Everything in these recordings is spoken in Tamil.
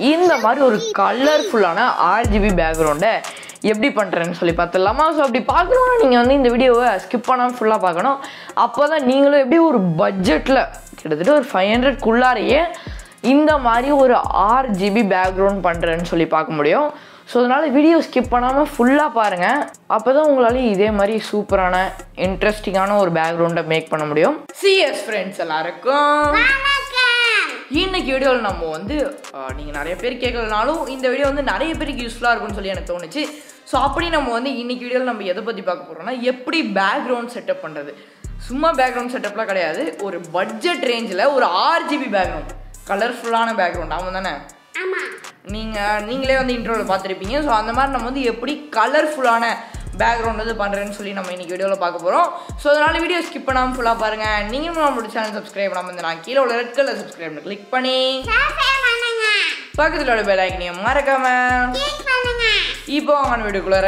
இந்த மாதிரி ஒரு கலர்ஃபுல்லான ஆர்ஜிபி பேக்ரவுண்டை எப்படி பண்ணுறேன்னு சொல்லி பார்த்துடலாமா ஸோ அப்படி பார்க்கணுன்னா நீங்கள் வந்து இந்த வீடியோவை ஸ்கிப் பண்ணாமல் ஃபுல்லாக பார்க்கணும் அப்போ தான் நீங்களும் எப்படி ஒரு பட்ஜெட்டில் கிட்டத்தட்ட ஒரு ஃபைவ் ஹண்ட்ரட்குள்ளாரையே இந்த மாதிரி ஒரு ஆறு ஜிபி பேக்ரவுண்ட் பண்ணுறேன்னு சொல்லி பார்க்க முடியும் ஸோ அதனால் வீடியோ ஸ்கிப் பண்ணாமல் ஃபுல்லாக பாருங்கள் அப்போ தான் உங்களால இதே மாதிரி சூப்பரான இன்ட்ரெஸ்டிங்கான ஒரு பேக்ரவுண்டை மேக் பண்ண முடியும் சிஎஸ் ஃப்ரெண்ட்ஸ் எல்லாருக்கும் இன்னைக்கு வீடியோவில் நம்ம வந்து நீங்கள் நிறைய பேர் கேட்கலனாலும் இந்த வீடியோ வந்து நிறைய பேருக்கு யூஸ்ஃபுல்லாக இருக்கும்னு சொல்லி எனக்கு தோணுச்சு ஸோ அப்படி நம்ம வந்து இன்னைக்கு வீடியோவில் நம்ம எதை பற்றி பார்க்க போகிறோம்னா எப்படி பேக்ரவுண்ட் செட்டப் பண்ணுறது சும்மா பேக்ரவுண்ட் செட்டப்லாம் கிடையாது ஒரு பட்ஜெட் ரேஞ்சில் ஒரு ஆறு ஜிபி பேக்ரவுண்ட் கலர்ஃபுல்லான பேக்ரவுண்ட் ஆமாம் தானே நீங்கள் நீங்களே வந்து இன்ட்ரோவில் பார்த்துருப்பீங்க ஸோ அந்த மாதிரி நம்ம வந்து எப்படி கலர்ஃபுல்லான பேக்ரவுண்ட் வந்து பண்ணுறேன்னு சொல்லி நம்ம இன்னைக்கு வீடியோவில் பார்க்க போகிறோம் ஸோ அதனால் வீடியோ ஸ்கிப் பண்ணாமல் ஃபுல்லாக பாருங்கள் நீங்களும் நம்மளோட சேனல் சப்ஸ்கிரைப் பண்ணாமல் வந்து நான் கீழே உள்ள ரெட் கலர் சப்ஸ்கிரைப் கிளிக் பண்ணி பக்கத்தில் உள்ள பெல் ஐக்கனையும் மறக்காம இப்போ அவங்க வீடியோக்குள்ளார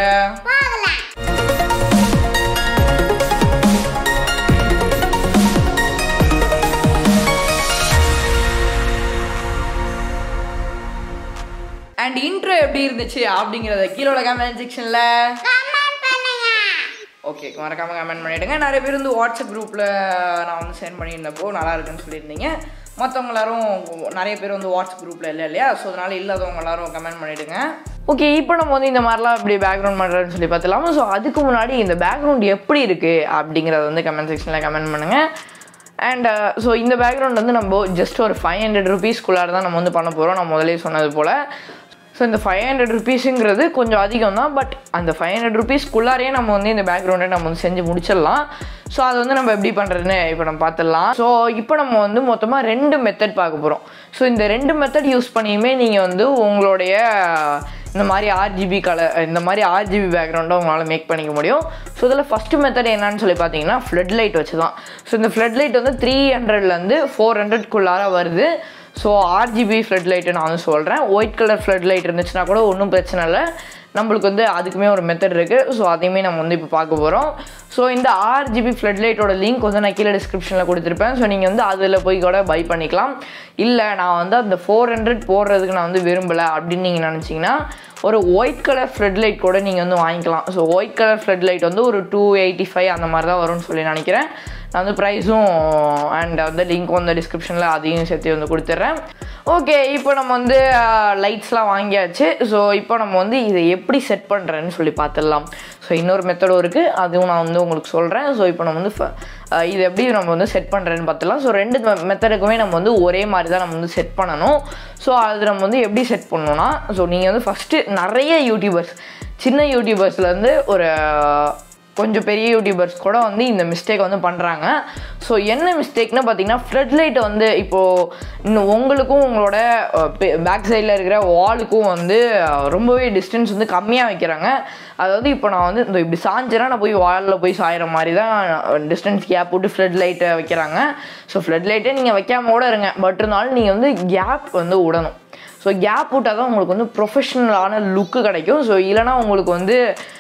அண்ட் இன்ட்ரோ எப்படி இருந்துச்சு அப்படிங்கிறத கீழோட கமெண்ட் செக்ஷனில் ஓகே மறக்காம கமெண்ட் பண்ணிவிடுங்க நிறைய பேர் வந்து வாட்ஸ்அப் குரூப்பில் நான் வந்து சென்ட் பண்ணியிருந்தப்போ நல்லா இருக்குன்னு சொல்லியிருந்தீங்க மற்றவங்க எல்லாரும் நிறைய பேர் வந்து வாட்ஸ்அப் குரூப்பில் இல்லை இல்லையா ஸோ அதனால் இல்லாதவங்க எல்லாரும் கமெண்ட் பண்ணிவிடுங்க ஓகே இப்போ நம்ம வந்து இந்த மாதிரிலாம் இப்படி பேக்ரவுண்ட் பண்ணுறேன்னு சொல்லி பார்த்துலாமா ஸோ அதுக்கு முன்னாடி இந்த பேக்ரவுண்ட் எப்படி இருக்குது அப்படிங்கிறத வந்து கமெண்ட் செக்ஷனில் கமெண்ட் பண்ணுங்கள் அண்ட் ஸோ இந்த பேக்ரவுண்ட் வந்து நம்ம ஜஸ்ட் ஒரு ஃபைவ் ஹண்ட்ரட் ருபீஸ்க்குள்ளார தான் நம்ம வந்து பண்ண போகிறோம் நான் முதலே சொன்னது போல் ஸோ இந்த ஃபைவ் ஹண்ட்ரட் ருபீஸுங்கிறது கொஞ்சம் அதிகம் தான் பட் அந்த ஃபைவ் ஹண்ட்ரட் ருபீஸ்க்குள்ளாரையே நம்ம வந்து இந்த பேக்ரவுண்டை நம்ம வந்து செஞ்சு முடிச்சிடலாம் ஸோ அது வந்து நம்ம எப்படி பண்ணுறதுன்னு இப்போ நம்ம பார்த்துடலாம் ஸோ இப்போ நம்ம வந்து மொத்தமாக ரெண்டு மெத்தட் பார்க்க போகிறோம் ஸோ இந்த ரெண்டு மெத்தட் யூஸ் பண்ணியுமே நீங்கள் வந்து உங்களுடைய இந்த மாதிரி ஆர்ஜிபி கலர் இந்த மாதிரி ஆர்ஜிபி பேக்ரவுண்டை உங்களால் மேக் பண்ணிக்க முடியும் ஸோ இதில் ஃபஸ்ட்டு மெத்தட் என்னன்னு சொல்லி பார்த்தீங்கன்னா ஃப்ளட் லைட் வச்சு தான் ஸோ இந்த ஃப்ளட் லைட் வந்து த்ரீ ஹண்ட்ரட்லேருந்து ஃபோர் ஹண்ட்ரட்குள்ளார வருது ஸோ ஆர்ஜிபி ஃப்ளட் லைட்டு நான் வந்து சொல்கிறேன் ஒயிட் கலர் ஃப்ளட் லைட் இருந்துச்சுன்னா கூட ஒன்றும் பிரச்சனை இல்லை நம்மளுக்கு வந்து அதுக்குமே ஒரு மெத்தட் இருக்குது ஸோ அதையுமே நம்ம வந்து இப்போ பார்க்க போகிறோம் ஸோ இந்த ஆர்ஜிபி ஃப்ளட் லைட்டோட லிங்க் வந்து நான் கீழே டிஸ்கிரிப்ஷனில் கொடுத்துருப்பேன் ஸோ நீங்கள் வந்து அதில் போய் கூட பை பண்ணிக்கலாம் இல்லை நான் வந்து அந்த ஃபோர் ஹண்ட்ரட் போடுறதுக்கு நான் வந்து விரும்பலை அப்படின்னு நீங்கள் நினச்சிங்கன்னா ஒரு ஒயிட் கலர் ஃப்ளட் லைட் கூட நீங்கள் வந்து வாங்கிக்கலாம் so white colour floodlight வந்து ஒரு டூ எயிட்டி ஃபைவ் அந்த மாதிரி தான் வரும்னு சொல்லி நினைக்கிறேன் நான் வந்து ப்ரைஸும் அண்ட் வந்து லிங்க் வந்து டிஸ்கிரிப்ஷனில் அதையும் சேர்த்து வந்து கொடுத்துட்றேன் ஓகே இப்போ நம்ம வந்து லைட்ஸ்லாம் வாங்கியாச்சு ஸோ இப்போ நம்ம வந்து இதை எப்படி செட் பண்ணுறேன்னு சொல்லி பார்த்துடலாம் ஸோ இன்னொரு மெத்தடும் இருக்குது அதுவும் நான் வந்து உங்களுக்கு சொல்கிறேன் ஸோ இப்போ நம்ம வந்து இது எப்படி நம்ம வந்து செட் பண்ணுறேன்னு பார்த்துலாம் ஸோ ரெண்டு மெத்தடுக்குமே நம்ம வந்து ஒரே மாதிரி தான் நம்ம வந்து செட் பண்ணணும் ஸோ அது நம்ம வந்து எப்படி செட் பண்ணணும்னா ஸோ நீங்கள் வந்து ஃபஸ்ட்டு நிறைய யூடியூபர்ஸ் சின்ன யூடியூபர்ஸ்லேருந்து ஒரு கொஞ்சம் பெரிய யூடியூபர்ஸ் கூட வந்து இந்த மிஸ்டேக் வந்து பண்ணுறாங்க ஸோ என்ன மிஸ்டேக்னு பார்த்தீங்கன்னா ஃப்ளட் லைட்டை வந்து இப்போது இன்னும் உங்களுக்கும் உங்களோட பேக் சைடில் இருக்கிற வாலுக்கும் வந்து ரொம்பவே டிஸ்டன்ஸ் வந்து கம்மியாக வைக்கிறாங்க அதாவது இப்போ நான் வந்து இந்த இப்படி சாஞ்சேன்னா நான் போய் வாலில் போய் சாயிற மாதிரி தான் டிஸ்டன்ஸ் கேப் விட்டு ஃப்ளட் லைட்டை வைக்கிறாங்க ஸோ ஃப்ளட் லைட்டே நீங்கள் வைக்காம கூட இருங்க பட் இருந்தாலும் நீங்கள் வந்து கேப் வந்து விடணும் ஸோ கேப் விட்டால் தான் உங்களுக்கு வந்து ப்ரொஃபஷ்னலான லுக்கு கிடைக்கும் ஸோ இல்லைனா உங்களுக்கு வந்து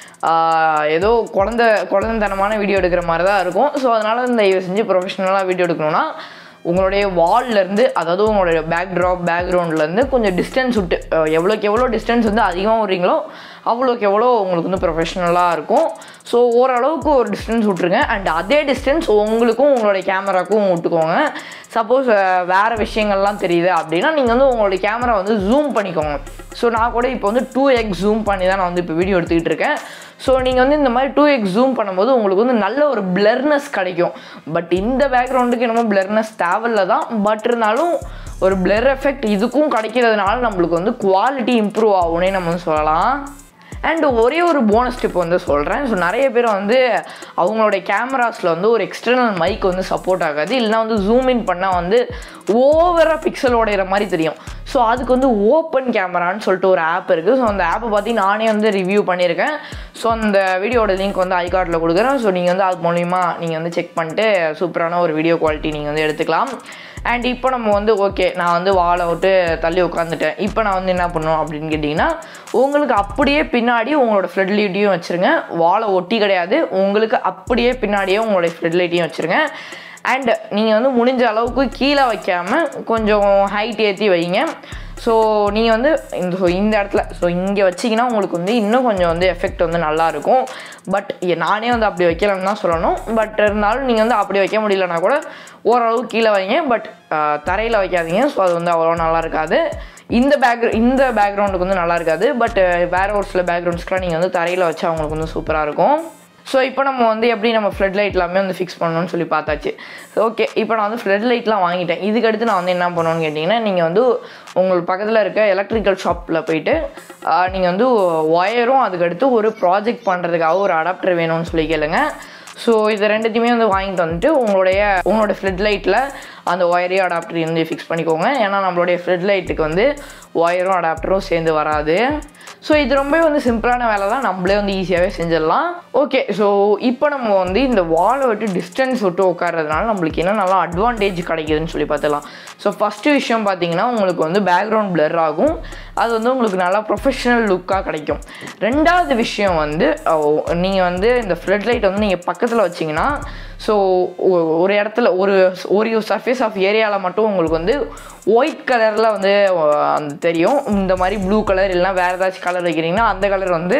ஏதோ குழந்த குழந்தைத்தனமான வீடியோ எடுக்கிற மாதிரி தான் இருக்கும் ஸோ அதனால் இந்த இதை செஞ்சு ப்ரொஃபஷ்னலாக வீடியோ எடுக்கணும்னா உங்களுடைய வால்லேருந்து அதாவது உங்களுடைய பேக் ட்ராப் பேக்ரவுண்ட்லேருந்து கொஞ்சம் டிஸ்டன்ஸ் விட்டு எவ்வளோக்கு எவ்வளோ டிஸ்டன்ஸ் வந்து அதிகமாக விட்றீங்களோ அவ்வளோக்கு எவ்வளோ உங்களுக்கு வந்து ப்ரொஃபஷ்னலாக இருக்கும் ஸோ ஓரளவுக்கு ஒரு டிஸ்டன்ஸ் விட்ருங்க அண்ட் அதே டிஸ்டன்ஸ் உங்களுக்கும் உங்களுடைய கேமராக்கும் விட்டுக்கோங்க சப்போஸ் வேறு விஷயங்கள்லாம் தெரியுது அப்படின்னா நீங்கள் வந்து உங்களுடைய கேமரா வந்து ஜூம் பண்ணிக்கோங்க ஸோ நான் கூட இப்போ வந்து டூ எக்ஸ் ஜூம் பண்ணி தான் நான் வந்து இப்போ வீடியோ எடுத்துக்கிட்டு இருக்கேன் ஸோ நீங்கள் வந்து இந்த மாதிரி டூ எக்ஸ் ஜூம் பண்ணும்போது உங்களுக்கு வந்து நல்ல ஒரு பிளர்னஸ் கிடைக்கும் பட் இந்த பேக்ரவுண்டுக்கு என்னமோ பிளர்னஸ் தேவையில்ல தான் பட் இருந்தாலும் ஒரு பிளர் எஃபெக்ட் இதுக்கும் கிடைக்கிறதுனால நம்மளுக்கு வந்து குவாலிட்டி இம்ப்ரூவ் ஆகும்னே நம்ம வந்து சொல்லலாம் அண்ட் ஒரே ஒரு போனஸ் டிப் வந்து சொல்கிறேன் ஸோ நிறைய பேர் வந்து அவங்களுடைய கேமராஸில் வந்து ஒரு எக்ஸ்டர்னல் மைக் வந்து சப்போர்ட் ஆகாது இல்லைனா வந்து ஜூம் இன் பண்ணால் வந்து ஓவராக பிக்சல் உடையிற மாதிரி தெரியும் ஸோ அதுக்கு வந்து ஓப்பன் கேமரான்னு சொல்லிட்டு ஒரு ஆப் இருக்குது ஸோ அந்த ஆப்பை பற்றி நானே வந்து ரிவ்யூ பண்ணியிருக்கேன் ஸோ அந்த வீடியோட லிங்க் வந்து ஐகார்டில் கொடுக்குறேன் ஸோ நீங்கள் வந்து அது மூலிமா நீங்கள் வந்து செக் பண்ணிட்டு சூப்பரான ஒரு வீடியோ குவாலிட்டி நீங்கள் வந்து எடுத்துக்கலாம் அண்ட் இப்போ நம்ம வந்து ஓகே நான் வந்து வாழை விட்டு தள்ளி உட்காந்துட்டேன் இப்போ நான் வந்து என்ன பண்ணணும் அப்படின்னு கேட்டிங்கன்னா உங்களுக்கு அப்படியே பின்னாடி உங்களோட ஃப்ளட் லைட்டையும் வச்சுருங்க வாழை ஒட்டி கிடையாது உங்களுக்கு அப்படியே பின்னாடியே உங்களுடைய ஃப்ளட் லைட்டையும் வச்சுருங்க அண்ட் நீங்கள் வந்து முடிஞ்ச அளவுக்கு கீழே வைக்காமல் கொஞ்சம் ஹைட் ஏற்றி வைங்க ஸோ நீங்கள் வந்து இந்த ஸோ இந்த இடத்துல ஸோ இங்கே வச்சிங்கன்னா உங்களுக்கு வந்து இன்னும் கொஞ்சம் வந்து எஃபெக்ட் வந்து நல்லாயிருக்கும் பட் நானே வந்து அப்படி வைக்கலன்னு தான் சொல்லணும் பட் இருந்தாலும் நீங்கள் வந்து அப்படி வைக்க முடியலன்னா கூட ஓரளவு கீழே வைங்க பட் தரையில் வைக்காதீங்க ஸோ அது வந்து அவ்வளோ நல்லா இருக்காது இந்த பேக் இந்த பேக்ரவுண்டுக்கு வந்து நல்லா இருக்காது பட் வேற ஒரு சில பேக்ரவுண்ட்ஸ்க்குலாம் நீங்கள் வந்து தரையில் வச்சா அவங்களுக்கு வந்து சூப்பராக இருக்கும் ஸோ இப்போ நம்ம வந்து எப்படி நம்ம ஃப்ளட் லைட் எல்லாமே வந்து ஃபிக்ஸ் பண்ணணும்னு சொல்லி பார்த்தாச்சு ஓகே இப்போ நான் வந்து ஃப்ளட் லைட்லாம் வாங்கிட்டேன் இதுக்கடுத்து நான் வந்து என்ன பண்ணணும்னு கேட்டிங்கன்னா நீங்கள் வந்து உங்களுக்கு பக்கத்தில் இருக்க எலக்ட்ரிக்கல் ஷாப்பில் போயிட்டு நீங்கள் வந்து ஒயரும் அதுக்கடுத்து ஒரு ப்ராஜெக்ட் பண்ணுறதுக்காக ஒரு அடாப்டர் வேணும்னு சொல்லி கேளுங்க ஸோ இது ரெண்டுத்தையுமே வந்து வாங்கிட்டு வந்துட்டு உங்களுடைய உங்களோட ஃப்ளட் லைட்டில் அந்த ஒயரையும் அடாப்டரையும் வந்து ஃபிக்ஸ் பண்ணிக்கோங்க ஏன்னா நம்மளுடைய ஃப்ளட் லைட்டுக்கு வந்து ஒயரும் அடாப்டரும் சேர்ந்து வராது ஸோ இது ரொம்பவே வந்து சிம்பிளான வேலை தான் நம்மளே வந்து ஈஸியாகவே செஞ்சிடலாம் ஓகே ஸோ இப்போ நம்ம வந்து இந்த வாலை விட்டு டிஸ்டன்ஸ் விட்டு உட்கார்றதுனால நம்மளுக்கு என்ன நல்லா அட்வான்டேஜ் கிடைக்குதுன்னு சொல்லி பார்த்துலாம் ஸோ ஃபஸ்ட்டு விஷயம் பார்த்தீங்கன்னா உங்களுக்கு வந்து பேக்ரவுண்ட் பிளர் ஆகும் அது வந்து உங்களுக்கு நல்லா ப்ரொஃபஷனல் லுக்காக கிடைக்கும் ரெண்டாவது விஷயம் வந்து நீங்கள் வந்து இந்த ஃப்ளட் லைட் வந்து நீங்கள் பக்கத்தில் வச்சிங்கன்னா ஸோ ஒரு இடத்துல ஒரு ஒரு சர்ஃபேஸ் ஆஃப் ஏரியாவில் மட்டும் உங்களுக்கு வந்து ஒயிட் கலரில் வந்து அந்த தெரியும் இந்த மாதிரி ப்ளூ கலர் இல்லைனா வேறு ஏதாச்சும் கலர் வைக்கிறீங்கன்னா அந்த கலர் வந்து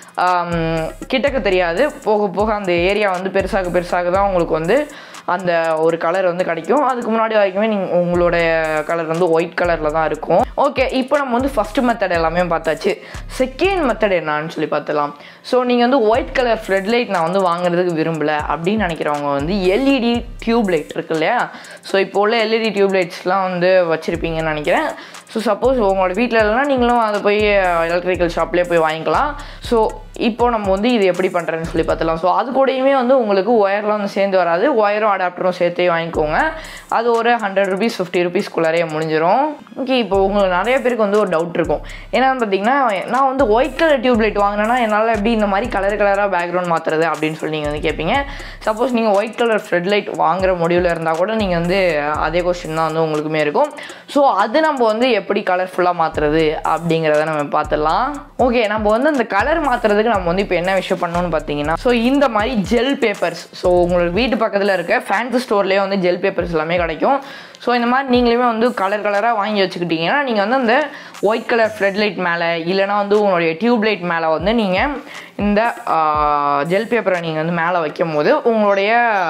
கிட்டக்க தெரியாது போக போக அந்த ஏரியா வந்து பெருசாக பெருசாக தான் உங்களுக்கு வந்து அந்த ஒரு கலர் வந்து கிடைக்கும் அதுக்கு முன்னாடி வரைக்குமே நீங்கள் உங்களுடைய கலர் வந்து ஒயிட் கலரில் தான் இருக்கும் ஓகே இப்போ நம்ம வந்து ஃபஸ்ட்டு மெத்தட் எல்லாமே பார்த்தாச்சு செகண்ட் மெத்தட் என்னான்னு சொல்லி பார்த்துலாம் ஸோ நீங்கள் வந்து ஒயிட் கலர் ஃப்ளட் லைட் நான் வந்து வாங்குறதுக்கு விரும்பலை அப்படின்னு நினைக்கிறவங்க வந்து எல்இடி டியூப் லைட் இருக்கு இல்லையா ஸோ இப்போ உள்ள எல்இடி டியூப் லைட்ஸ்லாம் வந்து வச்சுருப்பீங்கன்னு நினைக்கிறேன் ஸோ சப்போஸ் உங்களோட வீட்டில் இல்லைனா நீங்களும் அதை போய் எலக்ட்ரிக்கல் ஷாப்லேயே போய் வாங்கிக்கலாம் ஸோ இப்போ நம்ம வந்து இது எப்படி பண்ணுறேன்னு சொல்லி பார்த்துலாம் ஸோ அது கூடயுமே வந்து உங்களுக்கு ஒயர்லாம் வந்து சேர்ந்து வராது ஒயரும் அடாப்டரும் சேர்த்தே வாங்கிக்கோங்க அது ஒரு ஹண்ட்ரட் ருபீஸ் ஃபிஃப்டி ருபீஸ்க்குள்ளாரே முடிஞ்சிடும் ஓகே இப்போ உங்களுக்கு நிறைய பேருக்கு வந்து ஒரு டவுட் இருக்கும் என்னன்னு பார்த்தீங்கன்னா நான் வந்து ஒயிட் கலர் டியூப் லைட் வாங்கினேன்னா என்னால் எப்படி இந்த மாதிரி கலர் கலராக பேக்ரவுண்ட் மாற்றுறது அப்படின்னு சொல்லி நீங்கள் வந்து கேட்பீங்க சப்போஸ் நீங்கள் ஒயிட் கலர் ஃப்ரெட் லைட் வாங்குற முடிவில் இருந்தால் கூட நீங்கள் வந்து அதே கொஸ்டின் தான் வந்து உங்களுக்குமே இருக்கும் ஸோ அது நம்ம வந்து எப்படி கலர்ஃபுல்லாக மாற்றுறது அப்படிங்கிறத நம்ம பார்த்துடலாம் ஓகே நம்ம வந்து அந்த கலர் மாற்றுறதுக்கு நம்ம வந்து இப்போ என்ன விஷயம் பண்ணணும்னு பார்த்தீங்கன்னா ஸோ இந்த மாதிரி ஜெல் பேப்பர்ஸ் ஸோ உங்களோட வீட்டு பக்கத்தில் இருக்க ஃபேன்சி ஸ்டோர்லேயே வந்து ஜெல் பேப்பர்ஸ் எல்லாமே கிடைக்கும் ஸோ இந்த மாதிரி நீங்களுமே வந்து கலர் கலராக வாங்கி வச்சுக்கிட்டீங்கன்னா நீங்கள் வந்து அந்த ஒயிட் கலர் ஃப்ளட் லைட் மேலே இல்லைனா வந்து உங்களுடைய டியூப் லைட் மேலே வந்து நீங்கள் இந்த ஜெல் பேப்பரை நீங்கள் வந்து மேலே வைக்கும் போது உங்களுடைய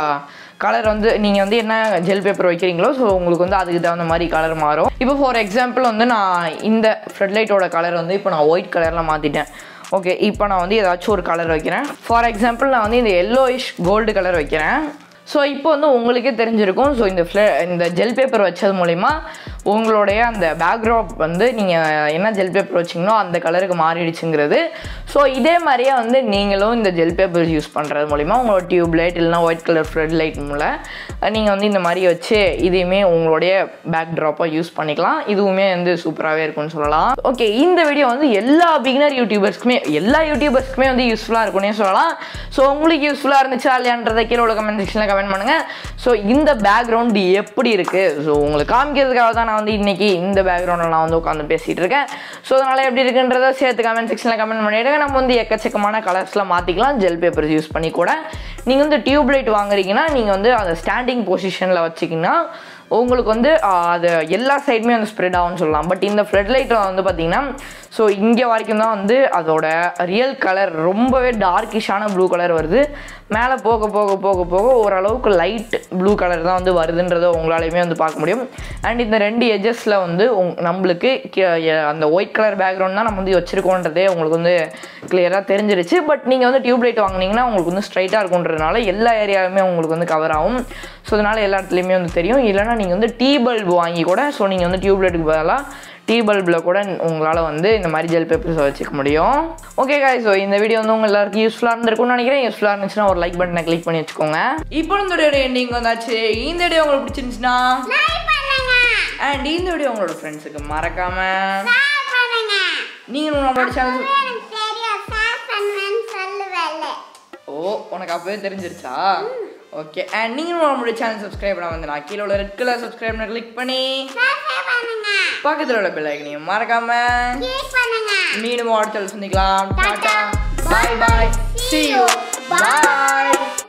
கலர் வந்து நீங்கள் வந்து என்ன ஜெல் பேப்பர் வைக்கிறீங்களோ ஸோ உங்களுக்கு வந்து அதுக்கு தகுந்த மாதிரி கலர் மாறும் இப்போ ஃபார் எக்ஸாம்பிள் வந்து நான் இந்த ஃப்ளட் லைட்டோட கலர் வந்து இப்போ நான் ஒயிட் கலரில் மாற்றிட்டேன் ஓகே இப்போ நான் வந்து ஏதாச்சும் ஒரு கலர் வைக்கிறேன் ஃபார் எக்ஸாம்பிள் நான் வந்து இந்த எல்லோயிஷ் கோல்டு கலர் வைக்கிறேன் ஸோ இப்போ வந்து உங்களுக்கே தெரிஞ்சிருக்கும் ஸோ இந்த ஃப்ளே இந்த ஜெல் பேப்பர் வச்சது மூலிமா உங்களுடைய அந்த பேக்ராப் வந்து நீங்கள் என்ன ஜெல் பேப்பர் வச்சிங்களோ அந்த கலருக்கு மாறிடுச்சுங்கிறது ஸோ இதே மாதிரியே வந்து நீங்களும் இந்த ஜெல் பேப்பர் யூஸ் பண்ணுறது மூலிமா உங்களோட டியூப் லைட் இல்லைனா ஒயிட் கலர் ஃப்ளட் லைட் மூலம் நீங்கள் வந்து இந்த மாதிரி வச்சு இதையுமே உங்களுடைய பேக் ட்ராப்பாக யூஸ் பண்ணிக்கலாம் இதுவுமே வந்து சூப்பராகவே இருக்கும்னு சொல்லலாம் ஓகே இந்த வீடியோ வந்து எல்லா பிகினர் யூடியூபர்ஸ்க்குமே எல்லா யூடியூபர்ஸ்க்குமே வந்து யூஸ்ஃபுல்லாக இருக்கும்னே சொல்லலாம் ஸோ உங்களுக்கு யூஸ்ஃபுல்லாக இருந்துச்சா இல்லையான்றதை கீழே உள்ள கமெண்ட் செக்ஷனில் கமெண்ட் பண்ணுங்கள் ஸோ இந்த பேக்ரவுண்ட் எப்படி இருக்குது ஸோ உங்களுக்கு காமிக்கிறதுக்காக தான் நான் வந்து இன்றைக்கி இந்த பேக்ரவுண்டில் நான் வந்து உட்காந்து பேசிகிட்டு இருக்கேன் ஸோ அதனால் எப்படி இருக்குன்றதை சேர்த்து கமெண்ட் செக்ஷனில் கமெண்ட் பண்ணிவிடுங்க நம்ம வந்து எக்கச்சக்கமான கலர்ஸில் மாற்றிக்கலாம் ஜெல் பேப்பர்ஸ் யூஸ் பண்ணி கூட நீங்கள் வந்து டியூப் லைட் வாங்குறீங்கன்னா நீங்கள் வந்து அந்த ஸ்டாண்டிங் பொசிஷனில் வச்சிங்கன்னா உங்களுக்கு வந்து அது எல்லா சைடுமே வந்து ஸ்ப்ரெட் ஆகும்னு சொல்லலாம் பட் இந்த ஃப்ளட் லைட்டில் வந்து பார்த்தீங்கன்னா ஸோ இங்கே வரைக்கும் தான் வந்து அதோட ரியல் கலர் ரொம்பவே டார்க்கிஷான ப்ளூ கலர் வருது மேலே போக போக போக போக ஓரளவுக்கு லைட் ப்ளூ கலர் தான் வந்து வருதுன்றதை உங்களாலையுமே வந்து பார்க்க முடியும் அண்ட் இந்த ரெண்டு எஜஸில் வந்து உங் நம்மளுக்கு அந்த ஒயிட் கலர் பேக்ரவுண்ட் தான் நம்ம வந்து வச்சுருக்கோன்றதே உங்களுக்கு வந்து கிளியராக தெரிஞ்சிருச்சு பட் நீங்கள் வந்து டியூப் லைட் வாங்கினீங்கன்னா உங்களுக்கு வந்து ஸ்ட்ரைட்டாக இருக்குன்றதுனால எல்லா ஏரியாவுமே உங்களுக்கு வந்து கவர் ஆகும் ஸோ அதனால் எல்லா இடத்துலையுமே வந்து தெரியும் இல்லைனா நீங்கள் வந்து டீ பல்ப் வாங்கி கூட ஸோ நீங்கள் வந்து டியூப் லைட்டுக்கு பதிலாக டீ பல்பில் கூட உங்களால் வந்து இந்த மாதிரி ஜெல் பேப்பர்ஸை வச்சுக்க முடியும் ஓகே காய் ஸோ இந்த வீடியோ வந்து உங்கள் எல்லாருக்கும் யூஸ்ஃபுல்லாக இருந்திருக்கும்னு நினைக்கிறேன் யூஸ்ஃபுல்லாக இருந்துச்சுன்னா ஒரு லைக் பட்டனை கிளிக் பண்ணி வச்சுக்கோங்க இப்போ இந்த வீடியோ எண்டிங் வந்தாச்சு இந்த வீடியோ உங்களுக்கு பிடிச்சிருந்துச்சுன்னா அண்ட் இந்த வீடியோ உங்களோட ஃப்ரெண்ட்ஸுக்கு மறக்காம நீங்கள் நம்மளோட சேனல் ஓ உனக்கு அப்பவே தெரிஞ்சிருச்சா ஓகே அண்ட் நீங்களும் நம்மளுடைய சேனல் சப்ஸ்கிரைப் பண்ண வந்து நான் கீழே உள்ள ரெட் கலர் சப்ஸ்கிரைப் கிளிக் பண்ணி பக்கத்தில் உள்ள பெல் ஐக்கனையும் மறக்காம மீண்டும் அடுத்த சந்திக்கலாம் டாடா பாய் பாய் see you bye